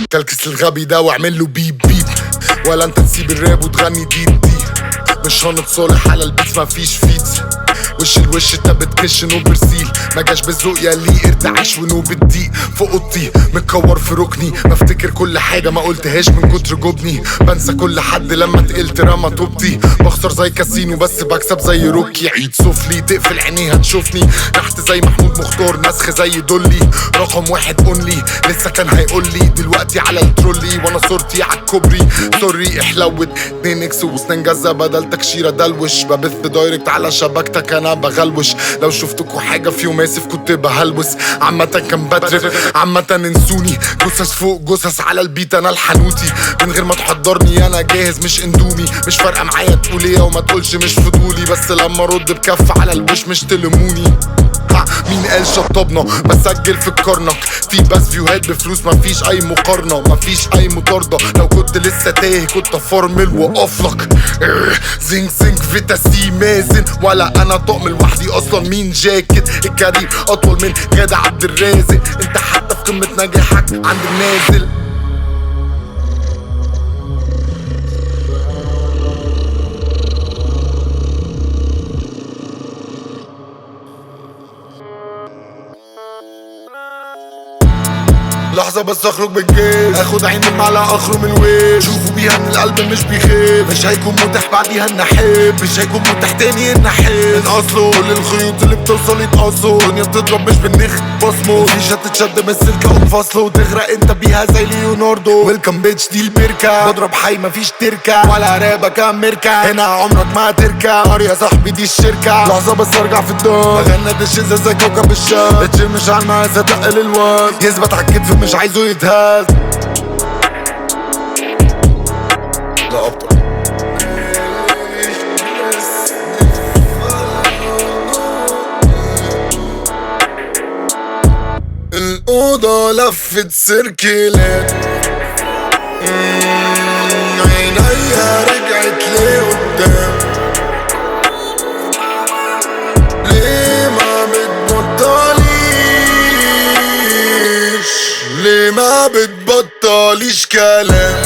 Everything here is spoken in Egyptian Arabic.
كلكس الغبي ده واعمل له بيب بيب ولا انت تسيب الراب وتغني ديب دي مش هنتصالح على البيت مفيش فيت وش الوش انت بتكش نو برسيل ما جاش بالذوق يا ليه ارتعاش ونوب الضيق في اوضتي متكور في ركني بفتكر كل حاجه ما قلتهاش من كتر جبني بنسى كل حد لما تقلت رمى طوبتي بخسر زي كاسينو بس بكسب زي روكي عيد سفلي تقفل عينيها تشوفني تحت زي محمود مختار نسخ زي دولي رقم واحد اونلي لسه كان هيقول لي دلوقتي على الترولي وانا صورتي على الكوبري سوري احلوت 2 اكس وسنان جزة بدل تكشيرة دلوش ببث دايركت على شبكتك انا بغلوش لو شفتكوا حاجة في يوم اسف كنت بهلوس عامة كان بترف عامة انسوني جثث فوق جثث على البيت انا الحنوتي من غير ما تحضرني انا جاهز مش اندومي مش فارقة معايا تقول ايه وما تقولش مش فضولي بس لما ارد بكف على الوش مش تلموني ها، مين قال شطبنا بسجل في الكرنك في بس فيوهات بفلوس مفيش اي مقارنة مفيش اي مطاردة لو كنت لسه تايه كنت افرمل واقفلك إيه، زنك زنك فيتا سي مازن ولا انا طقم لوحدي اصلا مين جاكيت الكارير اطول من غادة عبد الرازق انت حتى في قمة نجاحك عند النازل لحظة بس اخرج بالجيش اخد عين على اخره من وش شوفوا بيها من القلب مش بيخاف مش هيكون متاح بعديها ان احب مش هيكون متاح تاني ان احب من اصله كل الخيوط اللي بتوصل يتقصوا الدنيا بتضرب مش بالنخ بصمه مفيش هتتشد من السلكة وتفصله وتغرق انت بيها زي ليوناردو ويلكم بيتش دي البركة بضرب حي مفيش تركة ولا رابك امريكا هنا عمرك ما هتركة نار يا صاحبي دي الشركة لحظة بس ارجع في الدار بغنى الشيزة زي كوكب الشام اتشم مش على المقاس اتقل الواد يثبت على الكتف مش عايزه يتهز لا ابطل الأوضة لفت سيركلات مم، عينيا رجعت لقدام ليه ما بتبطليش ليه ما بتبطليش كلام